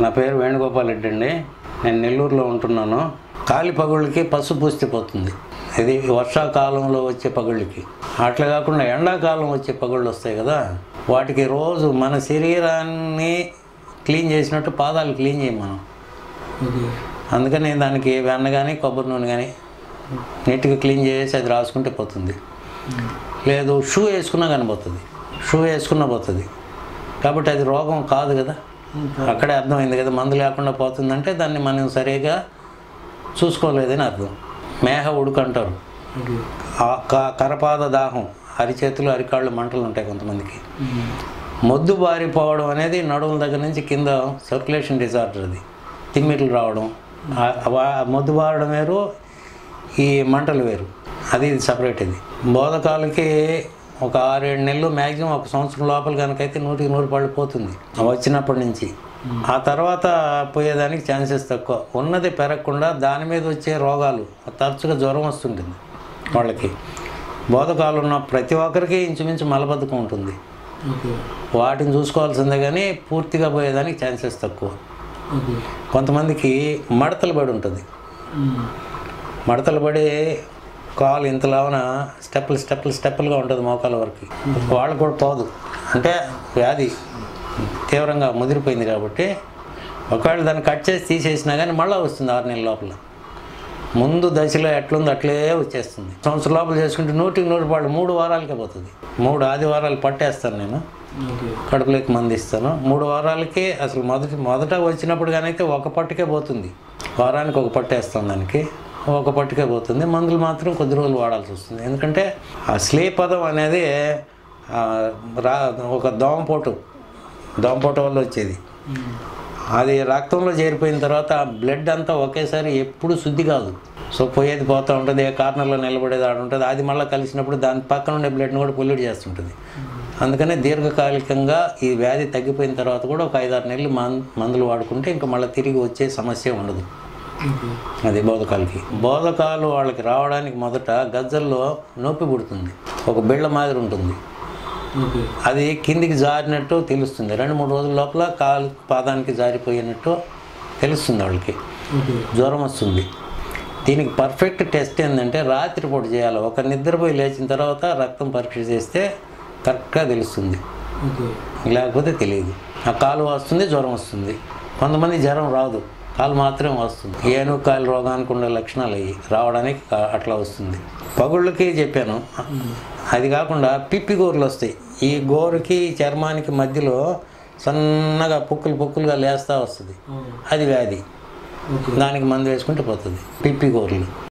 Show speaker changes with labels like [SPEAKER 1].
[SPEAKER 1] నా పేరు వేణుగోపాల్ రెడ్డి అండి నేను నెల్లూరులో ఉంటున్నాను కాలి పగుళ్ళకి పసుపు పూస్తే పోతుంది ఇది వర్షాకాలంలో వచ్చే పగుళ్ళకి అట్లా కాకుండా ఎండాకాలం వచ్చే పగుళ్ళు వస్తాయి కదా వాటికి రోజు మన శరీరాన్ని క్లీన్ చేసినట్టు పాదాలు క్లీన్ చేయం మనం
[SPEAKER 2] ఓకే
[SPEAKER 1] అందుకని దానికి వెన్న కానీ కొబ్బరి నూనె కానీ నీట్గా క్లీన్ చేసి అది రాసుకుంటే పోతుంది లేదు షూ వేసుకున్నా కానీ పోతుంది షూ వేసుకున్నా పోతుంది కాబట్టి అది రోగం కాదు కదా అక్కడే అర్థమైంది కదా మందు లేకుండా పోతుందంటే దాన్ని మనం సరిగా చూసుకోలేదని అర్థం మేహ ఉడుకు అంటారు
[SPEAKER 2] ఓకే
[SPEAKER 1] ఆ క- కరపాద దాహం అరిచేతులు అరికాళ్ళు మంటలు ఉంటాయి కొంతమందికి మొద్దు బారిపోవడం అనేది నడుముల దగ్గర నుంచి కింద సర్క్యులేషన్ డిజార్డర్ అది తిమ్మిర్లు రావడం ఆ- వా- మొద్దు బారడం వేరు ఈ మంటలు వేరు అది ఇది సపరేట్ ఇది బోధకాలకి ఒక ఆరేడు నెలలు మ్యాక్సిమం ఒక సంవత్సరం లోపల కనుకైతే నూటికి నూరు పళ్ళు పోతుంది వచ్చినప్పటి నుంచి ఆ తర్వాత పోయేదానికి ఛాన్సెస్ తక్కువ ఉన్నది పెరగకుండా దాని మీద వచ్చే రోగాలు తరచుగా జ్వరం వస్తుంటుంది వాళ్ళకి బోధకాలు ఉన్న ప్రతి ఒక్కరికి ఇంచుమించు మలబద్ధకం ఉంటుంది
[SPEAKER 2] ఓకే
[SPEAKER 1] వాటిని చూసుకోవాల్సిందే కానీ పూర్తిగా పోయేదానికి ఛాన్సెస్ తక్కువ
[SPEAKER 2] ఓకే
[SPEAKER 1] కొంతమందికి మడతలు పడి ఉంటుంది మడతలు పడి కాలు ఇంతలావున స్టెప్పులు స్టెప్పులు స్టెప్పులుగా ఉంటుంది మోకాల వరకు వాళ్ళకు కూడా పోదు అంటే వ్యాధి తీవ్రంగా ముదిరిపోయింది కాబట్టి ఒకవేళ దాన్ని కట్ చేసి తీసేసినా కానీ మళ్ళీ వస్తుంది ఆరు నెలల లోపల ముందు దశలో ఎట్లుందో అట్లే వచ్చేస్తుంది సంవత్సరం లోపల చేసుకుంటే నూటికి నూరు పాళ్ళు మూడు వారాలకే పోతుంది మూడు ఆదివారాలు పట్టేస్తాను నేను
[SPEAKER 2] ఓకే
[SPEAKER 1] కడుపులోకి మంది ఇస్తాను మూడు వారాలకి అసలు మొదటి మొదట వచ్చినప్పుడు కానైతే ఒక పట్టుకే పోతుంది వారానికి ఒక పట్టు వేస్తాం దానికి ఒక పట్టుకే పోతుంది మందులు మాత్రం కొద్ది రోజులు వాడాల్సి వస్తుంది ఎందుకంటే ఆ స్లీపదం అనేది ఆ, రా ఒక దోమపోటు దోమపోటు వల్ల వచ్చేది అది రక్తంలో చేరిపోయిన తర్వాత ఆ బ్లడ్ అంతా ఒకేసారి ఎప్పుడు శుద్ధి కాదు సో పోయేది పోతూ ఉంటుంది ఏ కార్నర్లో నిలబడేది ఆడ ఉంటుంది అది మళ్ళీ కలిసినప్పుడు దాని పక్కన ఉండే బ్లడ్ని కూడా పొల్యూట్ చేస్తుంటుంది అందుకనే దీర్ఘకాలికంగా ఈ వ్యాధి తగ్గిపోయిన తర్వాత కూడా ఒక ఐదారు నెలలు మం మందులు వాడుకుంటే ఇంకా మళ్ళీ తిరిగి వచ్చే సమస్య ఉండదు
[SPEAKER 2] ఓకే
[SPEAKER 1] అది బోధకాలకి బోధకాలు వాళ్ళకి రావడానికి మొదట గజ్జల్లో నొప్పి పుడుతుంది ఒక బిళ్ళ మాదిరి ఉంటుంది
[SPEAKER 2] ఓకే
[SPEAKER 1] అది కిందికి జారినట్టు తెలుస్తుంది రెండు మూడు రోజుల లోపల కాలు పాదానికి జారిపోయినట్టు తెలుస్తుంది వాళ్ళకి
[SPEAKER 2] ఓకే
[SPEAKER 1] జ్వరం వస్తుంది దీనికి పర్ఫెక్ట్ టెస్ట్ ఏంటంటే రాత్రిపూట చేయాలి ఒక నిద్రపోయి లేచిన తర్వాత రక్తం పరీక్ష చేస్తే కరెక్ట్గా తెలుస్తుంది
[SPEAKER 2] ఓకే
[SPEAKER 1] లేకపోతే తెలియదు ఆ కాలు వస్తుంది జ్వరం వస్తుంది కొంతమంది జ్వరం రాదు కాలు మాత్రమే వస్తుంది ఏనుగు కాలు రోగానికి ఉండే లక్షణాలు అవి రావడానికి కా- అట్లా వస్తుంది పగుళ్ళకి చెప్పాను అది కాకుండా పిప్పి గోర్లు వస్తాయి ఈ గోరుకి చర్మానికి మధ్యలో సన్నగా పుక్కులు పుక్కులుగా లేస్తూ వస్తుంది అది వ్యాధి
[SPEAKER 2] ఓకే
[SPEAKER 1] దానికి మందు వేసుకుంటే పోతుంది పిప్పి గోర్లు